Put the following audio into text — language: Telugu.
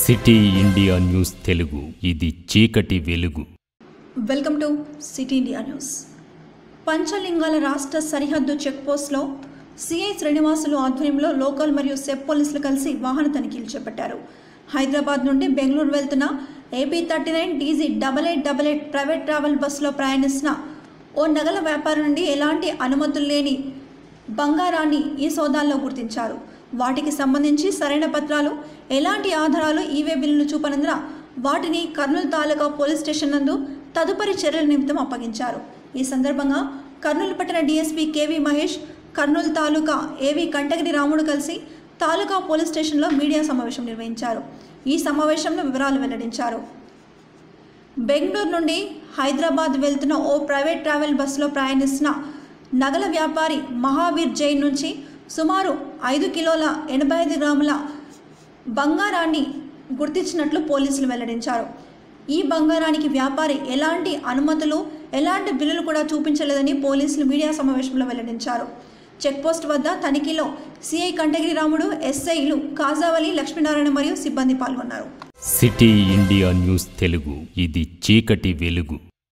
సిటీ ఇండియా న్యూస్ తెలుగు ఇది చీకటి వెలుగు welcome to city India news Panchalingala రాష్ట్ర సరిహద్దు చెక్పోస్ట్లో సిఐ శ్రీనివాసులు ఆధ్వర్యంలో లోకల్ మరియు సెప్ పోలీసులు కలిసి వాహన తనిఖీలు చేపట్టారు హైదరాబాద్ నుండి బెంగళూరు వెళ్తున్న AP thirty nine DG double eight double eight private travel బస్సులో ప్రయాణిస్తున్న ఓ నగల వ్యాపారి నుండి ఎలాంటి అనుమతులు లేని బంగారాన్ని ఈ సోదాల్లో గుర్తించారు వాటికి సంబంధించి సరైన పత్రాలు ఎలాంటి ఆధారాలు ఈవే బిల్లులు చూపనందున వాటిని కర్నూలు తాలూకా పోలీస్ స్టేషన్ నందు తదుపరి చర్యల నిమిత్తం అప్పగించారు ఈ సందర్భంగా కర్నూలు పట్టణ DSP KV Mahesh Kurnool taluka AV Kantagiri రాముడు కలిసి తాలూకా పోలీస్ స్టేషన్లో మీడియా సమావేశం నిర్వహించారు ఈ సమావేశంలో వివరాలు వెల్లడించారు బెంగళూరు నుండి హైదరాబాద్ వెళ్తున్న ఓ ప్రైవేట్ ట్రావెల్ బస్సులో ప్రయాణిస్తున్న నగల వ్యాపారి మహావీర్ జైన్ నుంచి సుమారు ఐదు కిలోల ఎనభై ఐదు గ్రాముల బంగారాన్ని గుర్తించినట్లు పోలీసులు వెల్లడించారు ఈ బంగారానికి వ్యాపారి ఎలాంటి అనుమతులు ఎలాంటి బిల్లులు కూడా చూపించలేదని పోలీసులు మీడియా సమావేశంలో వెల్లడించారు చెక్పోస్ట్ వద్ద తనిఖీలో సిఐ కంటగిరి రాముడు ఎస్ఐలు కాజావలి లక్ష్మీనారాయణ మరియు సిబ్బంది పాల్గొన్నారు సిటీ ఇండియా న్యూస్ తెలుగు ఇది చీకటి వెలుగు